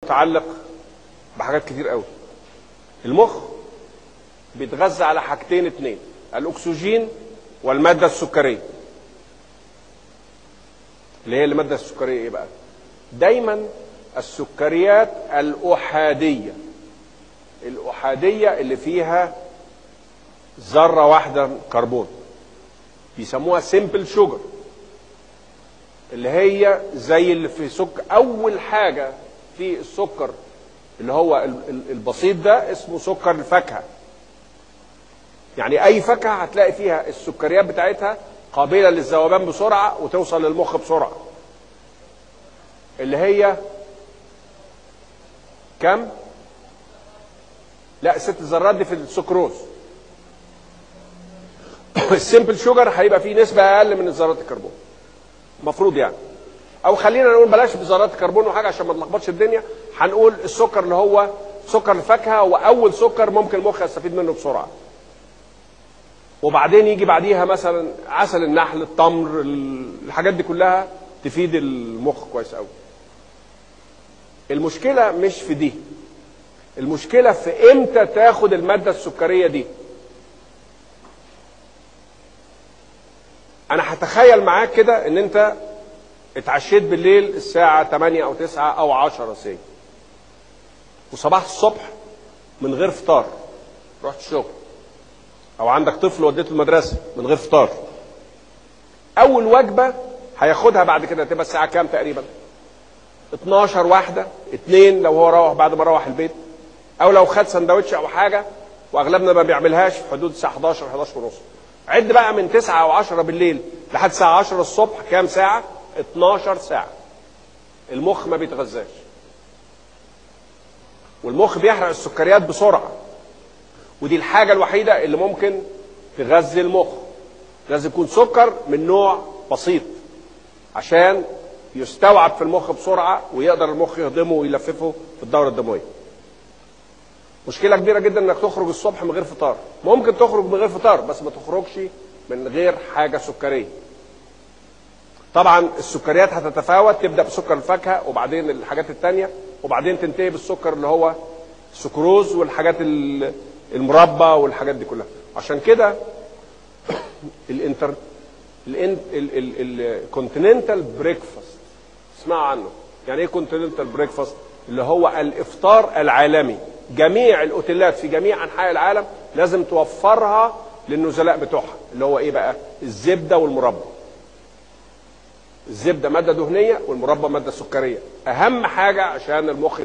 متعلق بحاجات كتير قوي المخ بيتغذى على حاجتين اتنين الاكسجين والماده السكريه اللي هي الماده السكريه ايه بقى دايما السكريات الاحاديه الاحاديه اللي فيها ذره واحده كربون بيسموها سيمبل شوجر اللي هي زي اللي في سكر اول حاجه في السكر اللي هو البسيط ده اسمه سكر الفاكهه يعني اي فاكهه هتلاقي فيها السكريات بتاعتها قابله للذوبان بسرعه وتوصل للمخ بسرعه اللي هي كم لا ست ذرات دي في السكروز السيمبل شوجر هيبقى فيه نسبه اقل من ذرات الكربون المفروض يعني او خلينا نقول بلاش بذرات الكربون وحاجه عشان ما تلخبطش الدنيا هنقول السكر اللي هو سكر الفاكهه هو اول سكر ممكن المخ يستفيد منه بسرعه وبعدين يجي بعديها مثلا عسل النحل التمر الحاجات دي كلها تفيد المخ كويس قوي المشكله مش في دي المشكله في امتى تاخد الماده السكريه دي انا هتخيل معاك كده ان انت اتعشيت بالليل الساعة 8 أو 9 أو 10 سي وصباح الصبح من غير فطار رحت الشغل أو عندك طفل وديته المدرسة من غير فطار أول وجبة هياخدها بعد كده تبقى الساعة كام تقريبا 12 واحدة اتنين لو هو روح بعد ما روح البيت أو لو خد سندوتش أو حاجة وأغلبنا ما بيعملهاش في حدود الساعة 11 11 ونص عد بقى من 9 أو 10 بالليل لحد الساعة 10 الصبح كام ساعة 12 ساعة المخ ما بيتغذاش والمخ بيحرق السكريات بسرعة ودي الحاجة الوحيدة اللي ممكن تغذي المخ لازم يكون سكر من نوع بسيط عشان يستوعب في المخ بسرعة ويقدر المخ يهضمه ويلففه في الدورة الدموية مشكلة كبيرة جدا انك تخرج الصبح من غير فطار ممكن تخرج من غير فطار بس ما تخرجش من غير حاجة سكرية طبعا السكريات هتتفاوت تبدا بسكر الفاكهه وبعدين الحاجات التانية وبعدين تنتهي بالسكر اللي هو السكروز والحاجات المربى والحاجات دي كلها عشان كده الانتر الكونتيننتال بريكفاست اسمعوا عنه يعني ايه كونتيننتال بريكفاست اللي هو الافطار العالمي جميع الاوتيلات في جميع انحاء العالم لازم توفرها للنزلاء بتوعها اللي هو ايه بقى الزبده والمربى الزبده ماده دهنيه والمربى ماده سكريه اهم حاجه عشان المخ